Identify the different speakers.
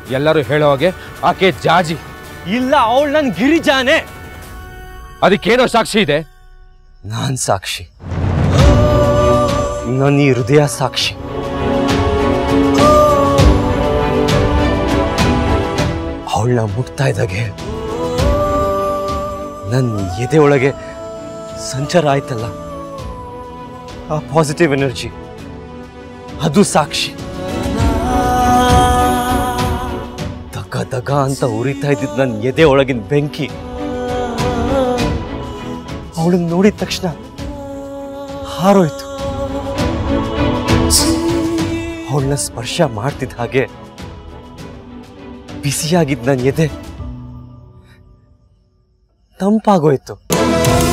Speaker 1: ಎಲ್ಲರೂ ಹೇಳೋ ಹಾಗೆ ಆಕೆ ಜಾಜಿ
Speaker 2: ಇಲ್ಲ ಅವಳು ನನ್ ಗಿರಿಜಾನೆ
Speaker 1: ಅದಕ್ಕೇನೋ ಸಾಕ್ಷಿ ಇದೆ
Speaker 2: ನಾನ್ ಸಾಕ್ಷಿ ನನ್ನ ಈ ಹೃದಯ ಸಾಕ್ಷಿ ಅವಳನ್ನ ಮುಟ್ತಾ ಇದ್ದಾಗೆ ನನ್ನ ಎದೆ ಒಳಗೆ ಸಂಚಾರ ಆಯ್ತಲ್ಲ ಆ ಪಾಸಿಟಿವ್ ಎನರ್ಜಿ ಅದು ಸಾಕ್ಷಿ ದಗ ದಗ ಅಂತ ಉರಿತಾ ಇದ್ದಿದ್ದು ನನ್ನ ಎದೆ ಒಳಗಿನ ಬೆಂಕಿ ಅವಳನ್ನ ನೋಡಿದ ತಕ್ಷಣ ಹಾರೋಯ್ತು ಅವಳನ್ನ ಸ್ಪರ್ಶ ಮಾಡ್ತಿದ್ದ ಹಾಗೆ ಬಿಸಿಯಾಗಿದ್ದ ನನ್ನ ಎದೆ ತಂಪಾಗೋಯ್ತು